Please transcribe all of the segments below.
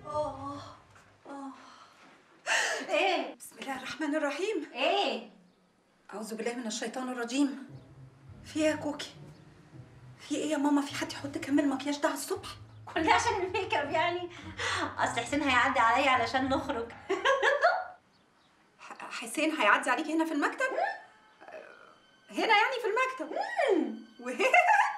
اه اه ايه بسم الله الرحمن الرحيم ايه أعوذ بالله من الشيطان الرجيم في ايه يا كوكي في ايه يا ماما في حد يحط كم المكياج ده على الصبح كل ده عشان الميك اب يعني اصل حسين هيعدي عليا علشان نخرج ح- حسين هيعدي عليكي هنا في المكتب آه، هنا يعني في المكتب وهنا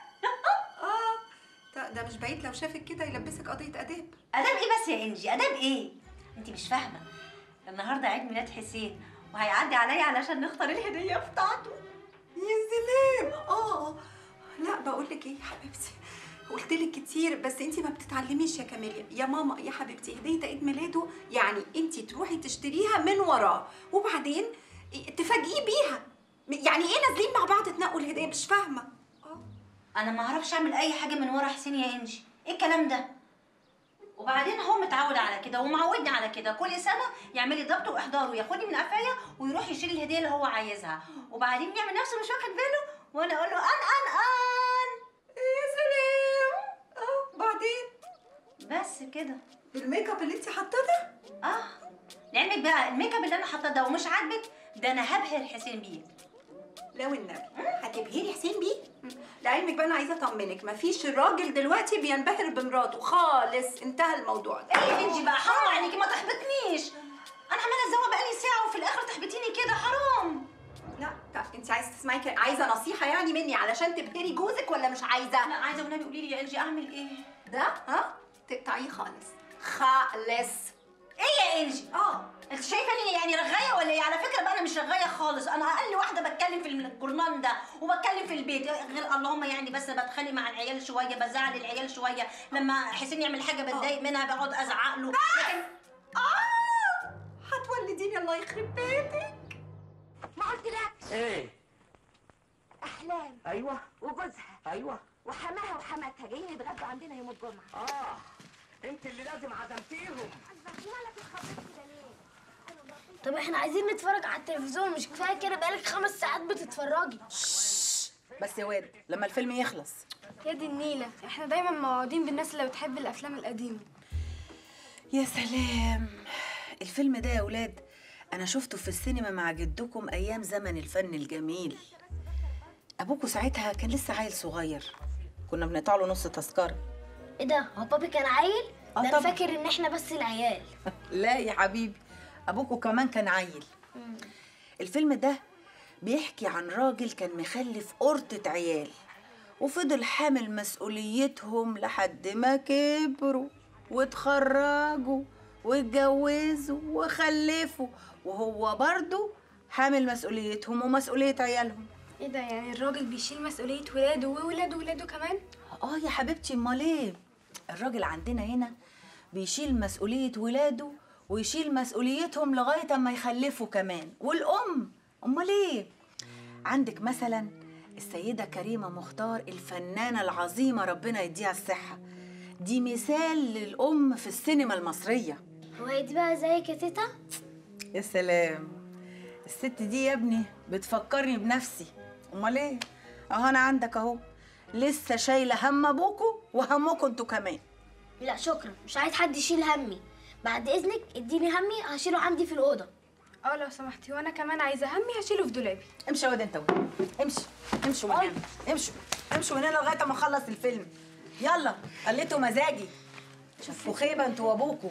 اه ده, ده مش بعيد لو شافك كده يلبسك قضية آداب اداب ايه بس يا انجي اداب ايه انت مش فاهمه النهارده عيد ميلاد حسين وهيعدي عليا علشان نختار الهديه بتاعته يا سلام اه لا بقول لك ايه يا حبيبتي قلت لك كتير بس انت ما بتتعلميش يا كاميليا يا ماما يا حبيبتي هديه عيد ميلاده يعني انت تروحي تشتريها من وراه وبعدين تفاجئيه بيها يعني ايه نازلين مع بعض تنقوا الهديه مش فاهمه اه انا ما اعرفش اعمل اي حاجه من ورا حسين يا انجي ايه الكلام ده وبعدين هو متعود على كده ومعودني على كده كل سنه يعمل لي ضبط واحضار وياخدني من قفايا ويروح يشيل الهديه اللي هو عايزها وبعدين يعمل نفسه مش واخد باله وانا اقول له ان ان ان يا سلام اه بعدين بس كده الميك اب اللي انت حاطاه ده اه لعلمك بقى الميك اب اللي انا حاطاه ده ومش عاجبك ده انا هبهر حسين بيه لو النبي هتبهري حسين بيه لعلمك بقى انا عايزه اطمنك مفيش راجل دلوقتي بينبهر بمراته خالص انتهى الموضوع ده ايه يا انجي بقى حرام عليكي ما تحبطنيش انا عماله ازوق بقالي ساعه وفي الاخر تحبطيني كده حرام لا لا انت عايزه تسمعي كده عايزه نصيحه يعني مني علشان تبهري جوزك ولا مش عايزه لا عايزه والنبي قولي لي يا انجي اعمل ايه ده ها تقطعيه خالص خالص ايه يا انجي اه انت شايفاني يعني رغايه ولا ايه على فكره بقى انا مش رغايه خالص انا اقل واحده بتكلم في الجورنال ده وبتكلم في البيت غير اللهم يعني بس بتخانق مع العيال شويه بزعل العيال شويه لما حسين يعمل حاجه بتضايق منها بقعد ازعق له لكن اه هتولديني الله يخرب بيتك ما قلتلكش ايه احلام ايوه وجوزها ايوه وحماها وحماتها جايين يتغدوا عندنا يوم الجمعه اه انت اللي لازم عزمتيهم مالك اتخبطت كده ليه طب احنا عايزين نتفرج على التلفزيون مش كفايه كده بقالك خمس ساعات بتتفرجي بس يا واد لما الفيلم يخلص يا دي النيله احنا دايما موعودين بالناس اللي بتحب الافلام القديمه يا سلام الفيلم ده يا ولاد انا شفته في السينما مع جدكم ايام زمن الفن الجميل ابوكوا ساعتها كان لسه عيل صغير كنا بنقطع له نص تذكره ايه ده هو بابي كان عيل آه ده انا طبعا. فاكر ان احنا بس العيال لا يا حبيبي ابوكوا كمان كان عيل الفيلم ده بيحكي عن راجل كان مخلف قرطة عيال وفضل حامل مسؤوليتهم لحد ما كبروا واتخرجوا واتجوزوا وخلفوا وهو برضو حامل مسؤوليتهم ومسؤولية عيالهم ايه ده يعني الراجل بيشيل مسؤوليه ولاده وولاده ولاده كمان اه يا حبيبتي امال ايه الراجل عندنا هنا بيشيل مسؤوليه ولاده ويشيل مسؤوليتهم لغايه اما يخلفوا كمان والام امال ايه عندك مثلا السيده كريمه مختار الفنانه العظيمه ربنا يديها الصحه دي مثال للام في السينما المصريه هو هي دي بقى زيك يا تيتا يا سلام الست دي يا ابني بتفكرني بنفسي امال ايه اهو انا عندك اهو لسه شايله هم ابوكوا وهمكوا انتوا كمان لا شكرا مش عايز حد يشيل همي بعد اذنك اديني همي هشيله عندي في الاوضه اه لو سمحتي وانا كمان عايزه همي هشيله في دلابي امشي يا واد انت واد. امشي امشوا من هنا امشوا امشوا من هنا لغايه ما اخلص الفيلم يلا قلتوا مزاجي شوفوا خيبه انتوا وابوكوا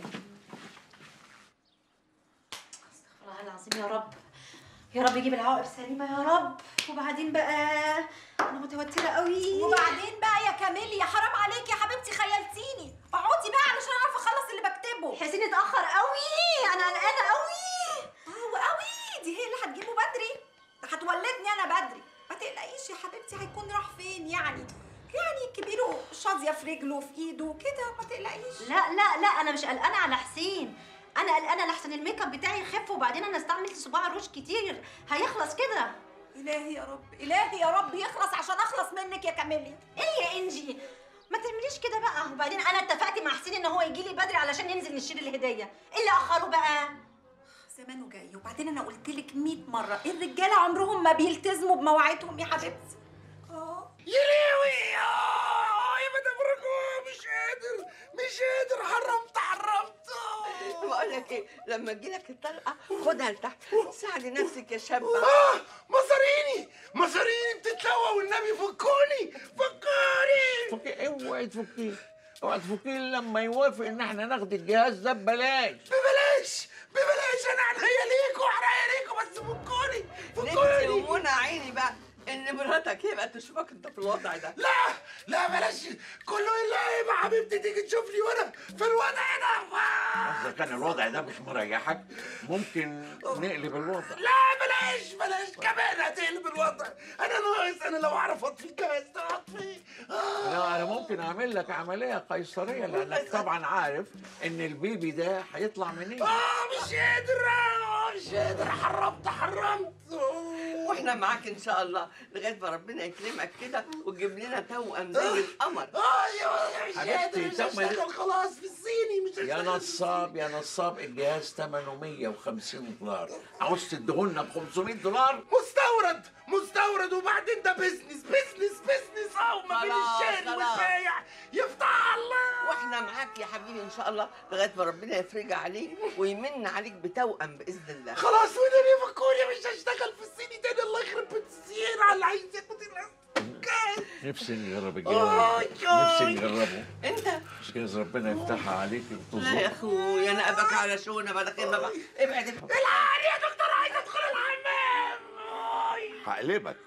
الله العظيم يا رب يا رب يجيب العواقب سليمه يا رب وبعدين بقى انا متوتره قوي وبعدين بقى يا كاميليا حرام عليكي يا حبيبتي خيلتيني اقعدي بقى علشان اعرف اخلص اللي بكتبه حسين اتاخر قوي انا قلقانه قوي اه وقوي دي هي اللي هتجيبه بدري ده هتولدني انا بدري ما تقلقيش يا حبيبتي هيكون راح فين يعني يعني كبيره شاذيه في رجله في ايده كده ما تقلقيش لا لا لا انا مش قلقانه على حسين انا قلقانه لحسن الميك اب بتاعي يخف وبعدين انا استعملت صباع روج كتير هيخلص كده الهي يا رب الهي يا رب يخلص عشان اخلص منك يا كاميليا ايه يا انجي ما تعمليش كده بقى وبعدين انا اتفقت مع حسين ان هو يجي لي بدري علشان ننزل نشتري الهديه ايه اللي اخره بقى زمانه جاي وبعدين انا قلت لك 100 مره الرجاله عمرهم ما بيلتزموا بمواعيدهم يا حبيبتي اه يا لهوي يا مدام رجوع مش قادر مش قادر حرمت حرمت لك ايه لما تجيلك الطلقه خدها لتحت ساعدي نفسك يا شابه اه مصاريني مصاريني بتتلوى والنبي فكوني فكوني فكي اوعي تفكيه اوعي تفكيه لما يوافق ان احنا ناخد الجهاز ده ببلاش ببلاش ببلاش انا عينيا ليكوا وعينيا ليكوا بس فكوني نفسي فكوني ومنى عيني بقى ان مراتك يبقى تشوفك انت في الوضع ده لا لا بلاش كله الا ايه بقى حبيبتي تيجي تشوفني وانا في الوضع ده اذا كان الوضع ده مش مريحك ممكن نقلب الوضع لا بلاش بلاش كمان هتقلب الوضع انا ناقص انا لو اعرف اطفي الجهاز ده اطفي آه. انا انا ممكن اعمل لك عمليه قيصريه لانك طبعا عارف ان البيبي ده هيطلع منين اه مش قادر آه، مش قادر حرمت حرمت واحنا معاك ان شاء الله لغايه ما ربنا يكرمك كده وتجيب لنا توأم زي القمر ايوه مش حبيبتي، قادر مش طب ما- هشتغل خلاص في الصيني مش يا هشتغل نصاب يا نصاب الجهاز ثمنه 150 دولار عاوز تديهولنا ب 500 دولار مستورد مستورد وبعدين ده بيزنس بيزنس بيزنس اه ما بين خلاص، الشاري خلاص. والبايع يفتح الله واحنا معاك يا حبيبي ان شاء الله لغايه ما ربنا يفرجها عليك ويمن عليك بتوأم باذن الله خلاص ودني فكوني مش هشتغل في الصيني تاني الله يخرب بيت السير على اللي عايز ياخد الناس نفسي نجرب آه، الجهاز ياي. نفسي نجربه انت مش جايز ربنا يفتحها عليك لا يا وتظبط اخويا انا ابك على شونه بعد كده بقى ابعد الحقني يا دكتور عايز ادخل الحمام آي. هقلبك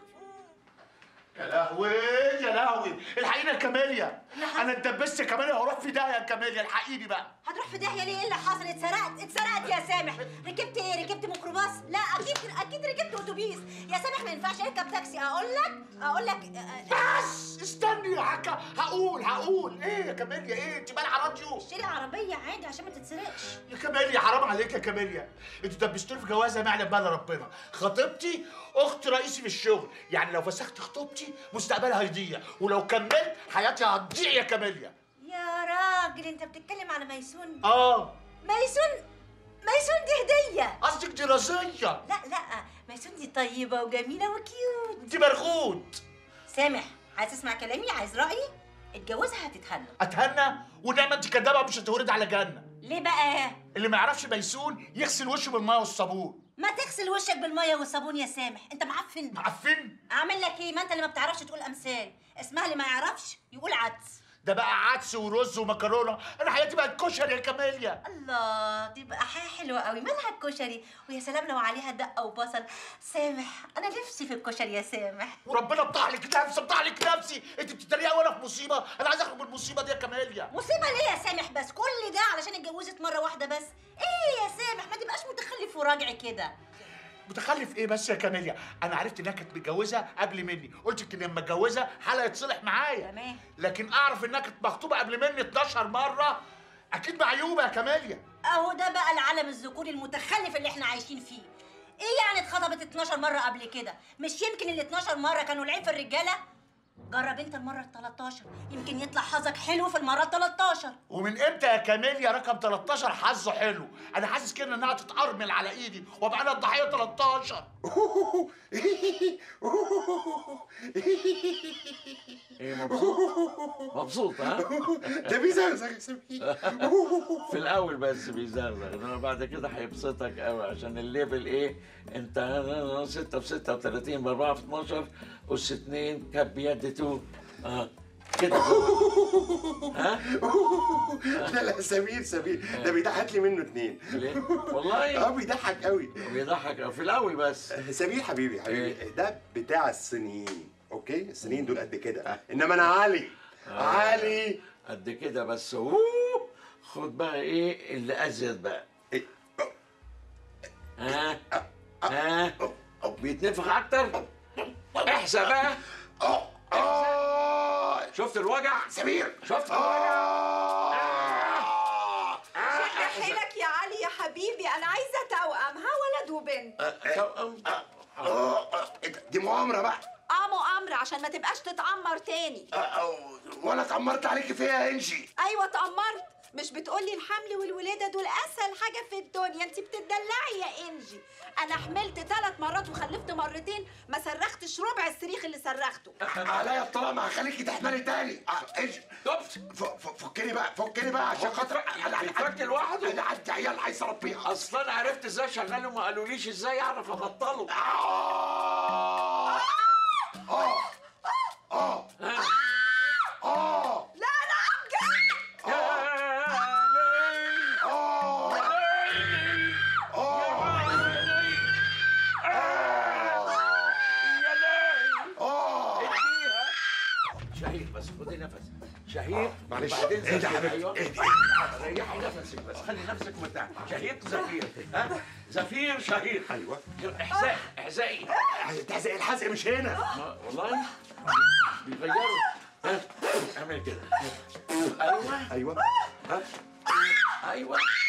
يا لهوي يا لهوي الحقيني يا كاميليا انا اتدبست يا كاميليا وهروح في داهيه يا كاميليا الحقيني بقى هتروح في داهيه ليه ايه اللي حصل اتسرقت اتسرقت يا سامح ركبت ايه ركبت ميكروباص لا اكيد اكيد ركبت اتوبيس يا سامح ما ينفعش اركب تاكسي اقول لك اقول لك بس استني يا حكا هقول هقول ايه يا كاميليا ايه انت مالها راديو اشتري عربيه عادي عشان ما تتسرقش يا كاميليا حرام عليك يا كاميليا انتوا دبستوني في جوازه ما يعلم بها ربنا خطيبتي اخت رئيسي في الشغل يعني لو فسخت خطوبتي مستقبلها هيضيع ولو كملت حياتي هتضيع يا كاميليا يا راجل انت بتتكلم على ميسون اه ميسون ميسون دي هديه قصدك دي رزيه لا لا ميسون دي طيبه وجميله وكيوت دي مرغوط سامح عايز تسمع كلامي عايز رايي اتجوزها هتتهنى اتهنى ونعمه انت كدابه مش هتورد على جنه ليه بقى اللي ما يعرفش ميسون يغسل وشه بالميه والصابون ما تغسل وشك بالميه والصابون يا سامح انت معفن معفن اعمل لك ايه ما انت اللي ما بتعرفش تقول امثال اسمها اللي ما يعرفش يقول عدس ده بقى عدس ورز ومكرونه انا حياتي بقت كشري يا كاميليا الله دي بقى حاجه حلوه قوي مالها الكشري ويا سلام لو عليها دقه وبصل سامح انا نفسي في الكشري يا سامح وربنا بطح لك نفسي بطح لك نفسي انت بتتريقي وانا في مصيبه انا عايز اخرج من المصيبه دي يا كاميليا مصيبه ليه يا سامح بس كل ده علشان اتجوزت مره واحده بس ايه يا سامح ما تبقاش متخلف وراجع كده متخلف ايه بس يا كاميليا انا عرفت انها كانت متجوزه قبل مني قلت يمكن لما اتجوزها حالها يتصلح معايا تمام. لكن اعرف انها كانت مخطوبه قبل مني 12 مره اكيد معيوبه يا كاميليا اهو ده بقى العالم الذكوري المتخلف اللي احنا عايشين فيه ايه يعني اتخطبت 12 مره قبل كده مش يمكن ال 12 مره كانوا العيب في الرجاله جرب انت المره ال 13 يمكن يطلع حظك حلو في المره ال 13 ومن امتى يا كاميليا رقم 13 حظه حلو انا حاسس كده انها تتقرمل على ايدي وابقى انا الضحيه 13 ايه مبسوط مبسوط ها ده بيزغزغ يا سمير في الاول بس بيزغزغ انما بعد كده هيبسطك قوي عشان الليفل ايه انت 6 في 36 ب 4 في 12 اس 2 كاب بيد 2 اه كده ها لا لا سمير سمير ده بيضحك لي منه اتنين ليه؟ والله اه بيضحك قوي بيضحك في الاول بس سمير حبيبي حبيبي إيه؟ ده بتاع الصينيين اوكي الصينيين دول قد كده انما انا علي علي قد كده بس أوه. خد بقى ايه اللي ازيد بقى إيه؟ ها ها بيتنفخ اكتر احسب بقى آه شفت الوجع سمير شفت الوجع شد حيلك يا علي يا حبيبي انا عايزه توأم ها ولد وبنت توأم. آه، آه، دي مؤامرة بقى اه مؤامره عشان ما تبقاش تتعمر تاني آه، آه، وانا اتأمرت عليكي فيها يا انجي ايوه اتأمرت مش بتقولي الحمل والولاده دول اسهل حاجه في الدنيا انت بتدلعي يا انجي انا حملت ثلاث مرات وخلفت مرتين ما صرختش ربع الصريخ اللي صرخته عليا الطلاق ما هخليكي تحملي تاني آه، انجي شفت ف- ف- فكني بقى فكني بقى عشان خاطر بيفك لوحده انا عندي عيال عايز اربيها اصلا انا عرفت ازاي اشغله وما قالوليش ازاي اعرف ابطله اه اه اه ها؟ اه لا انا عم يا ليل اه ليل اه يا ليل اه اديها شهيق بس خدي نفس شهيق معلش وبعدين اهدي يا زفير. حبيبتي أيوة. اهدي ريحي نفسك بس خلي نفسك مرتاح شهيق زفير ها زفير شهيق ايوه احزاء احزائي تحزق الحزق مش هنا ما- والله بيغيروا ها اعمل كده ايوه ايوه ايوه